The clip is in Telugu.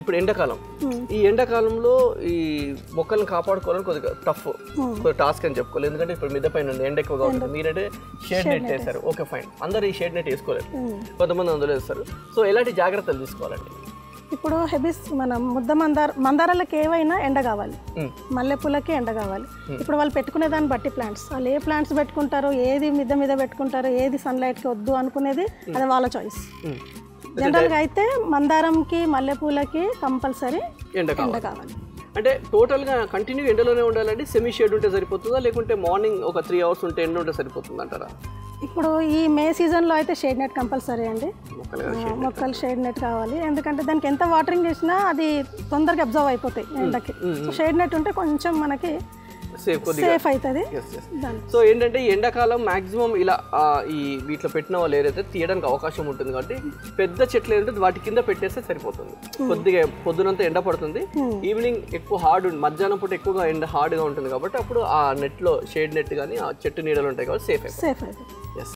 ఇప్పుడు ఎండాకాలం ఈ ఎండాకాలంలో ఈ మొక్కలను కాపాడుకోవాలని కొద్దిగా టఫ్ కొద్దిగా టాస్క్ అని చెప్పుకోవాలి ఎందుకంటే ఇప్పుడు మిద్ద పైన ఉంది, ఎండ ఎక్కువగా ఉంటుంది మీరంటే షేడ్ నెట్ వేస్తారు ఓకే ఫైన్ అందరు ఈ షేడ్ నెట్ వేసుకోలేరు కొంతమంది అందులో వేస్తారు సో ఎలాంటి జాగ్రత్తలు తీసుకోవాలండి ఇప్పుడు హెబిస్ మన ముద్ద మందార మందారాలకు ఏవైనా ఎండ కావాలి మ్మ్. మల్లెపూలకి ఎండ కావాలి ఇప్పుడు వాళ్ళు పెట్టుకునే దాన్ని బట్టి ప్లాంట్స్ వాళ్ళు ఏ ప్లాంట్స్ పెట్టుకుంటారో ఏది మిద్ద మీద పెట్టుకుంటారో ఏది సన్లైట్కి వద్దు అనుకునేది అది వాళ్ళ చాయిస్ ఉమ్. జనరల్గా అయితే మందారంకి మల్లెపూలకి కంపల్సరీ ఎండ ఎండ కావాలి కావాలి అంటే టోటల్గా కంటిన్యూ ఎండలోనే ఉండాలండి సెమీ షేడ్ ఉంటే సరిపోతుందా లేకుంటే మార్నింగ్ ఒక త్రీ అవర్స్ ఉంటే ఎండ ఉంటే సరిపోతుంది అంటారా ఇప్పుడు ఈ మే సీజన్లో అయితే షేడ్ నెట్ కంపల్సరీ అండి మొక్కలు ఆ, మొక్కలు షేడ్ నెట్ కావాలి ఎందుకంటే దానికి ఎంత వాటరింగ్ చేసినా అది తొందరగా అబ్జర్వ్ అయిపోతాయి ఎండకి సో షేడ్ నెట్ ఉంటే కొంచెం మనకి సేఫ్ కొద్దిగా సేఫ్ అవుతుంది ఎస్ ఎస్ దాని సో ఏంటంటే ఈ ఎండాకాలం మాక్సిమం ఇలా ఆ, ఈ వీటిలో పెట్టిన వాళ్ళు ఏదైతే తీయడానికి అవకాశం ఉంటుంది కాబట్టి పెద్ద చెట్లు ఏంటంటే వాటి కింద పెట్టేస్తే సరిపోతుంది కొద్దిగా పొద్దునంతా ఎండ పడుతుంది ఈవినింగ్ ఎక్కువ హార్డ్ మధ్యాహ్నం పూట ఎక్కువగా ఎండ హార్డ్గా ఉంటుంది కాబట్టి అప్పుడు ఆ నెట్లో షేడ్ నెట్ కానీ ఆ చెట్టు నీడలు ఉంటాయి కాబట్టి సేఫ్ సేఫ్ అవుతుంది ఎస్